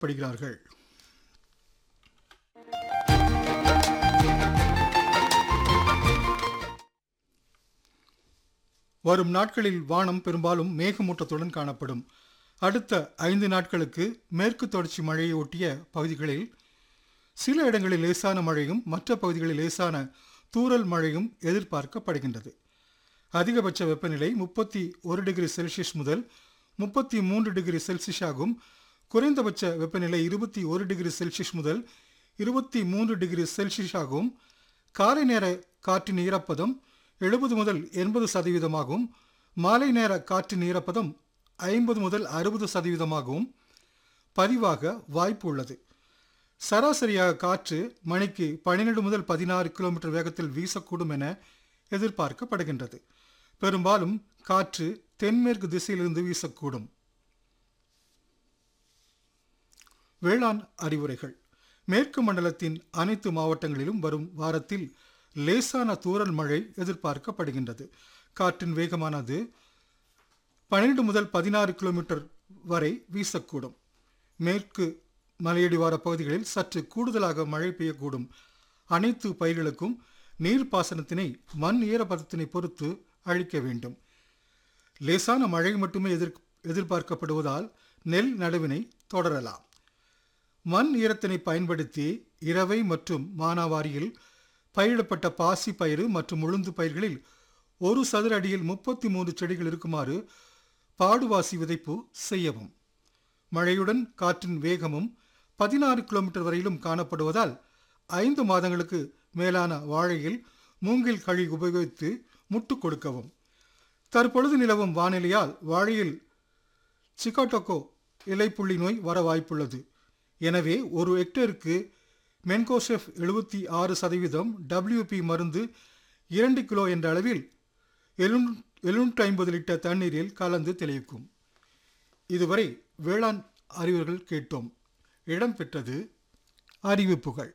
படுகிறார்கள் வரும் நாட்களில் வானம் பெரும்பாலும் மேகமூட்டத்துடன் காணப்படும் அடுத்த ஐந்து நாட்களுக்கு மேற்கு தொடர்ச்சி மழையை ஒட்டிய பகுதிகளில் சில இடங்களில் லேசான மழையும் மற்ற பகுதிகளில் லேசான தூறல் மழையும் எதிர்பார்க்கப்படுகின்றது அதிகபட்ச வெப்பநிலை முப்பத்தி ஒரு டிகிரி செல்சியஸ் முதல் முப்பத்தி மூன்று டிகிரி செல்சியஸ் ஆகும் குறைந்தபட்ச வெப்பநிலை இருபத்தி ஒரு டிகிரி செல்சியஸ் முதல் இருபத்தி மூன்று டிகிரி செல்சியஸ் ஆகும் காலை நேர காற்றின் ஈரப்பதம் எழுபது முதல் எண்பது சதவீதமாகவும் மாலை நேர காற்றின் ஈரப்பதம் ஐம்பது முதல் அறுபது சதவீதமாகவும் பதிவாக வாய்ப்பு உள்ளது சராசரியாக காற்று மணிக்கு பன்னிரண்டு முதல் பதினாறு கிலோமீட்டர் வேகத்தில் வீசக்கூடும் என எதிர்பார்க்கப்படுகின்றது பெரும்பாலும் காற்று தென்மேற்கு திசையிலிருந்து வீசக்கூடும் வேளாண் அறிவுரைகள் மேற்கு மண்டலத்தின் அனைத்து மாவட்டங்களிலும் வரும் வாரத்தில் லேசான தூறல் மழை எதிர்பார்க்கப்படுகின்றது காற்றின் வேகமானது பன்னிரண்டு முதல் பதினாறு கிலோமீட்டர் வரை வீசக்கூடும் மேற்கு மலையடிவார பகுதிகளில் சற்று கூடுதலாக மழை பெய்யக்கூடும் அனைத்து பயிர்களுக்கும் நீர்ப்பாசனத்தினை மண் ஈரப்பதத்தினை பொறுத்து அழிக்க வேண்டும் லேசான மழை மட்டுமே எதிர் எதிர்பார்க்கப்படுவதால் நெல் நடவினை தொடரலாம் மண் ஈரத்தினை பயன்படுத்தி இரவை மற்றும் மானாவாரியில் பயிரிடப்பட்ட பாசி பயிறு மற்றும் உளுந்து பயிர்களில் ஒரு சதுர அடியில் முப்பத்தி மூன்று செடிகள் இருக்குமாறு பாடுவாசி விதைப்பு செய்யவும் மழையுடன் காற்றின் வேகமும் பதினாறு கிலோமீட்டர் வரையிலும் காணப்படுவதால் ஐந்து மாதங்களுக்கு மேலான வாழையில் மூங்கில் கழி உபயோகித்து முட்டு கொடுக்கவும் தற்பொழுது நிலவும் வானிலையால் வாழையில் சிகாட்டோகோ இலைப்புள்ளி நோய் வர வாய்ப்புள்ளது எனவே ஒரு ஹெக்டேருக்கு மென்கோசெஃப் எழுபத்தி ஆறு சதவீதம் டபிள்யூபி மருந்து இரண்டு கிலோ என்ற அளவில் எழுநூற்றி ஐம்பது லிட்டர் தண்ணீரில் கலந்து தெளிவிக்கும் இதுவரை வேளாண் அறிவுகள் கேட்டோம் இடம்பெற்றது அறிவிப்புகள்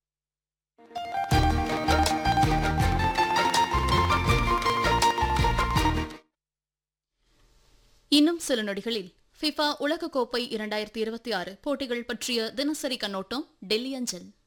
இன்னும் சில நொடிகளில் ஃபிஃபா உலகக்கோப்பை இரண்டாயிரத்தி இருபத்தி ஆறு போட்டிகள் பற்றிய தினசரி கண்ணோட்டம் டெல்லி அஞ்சல்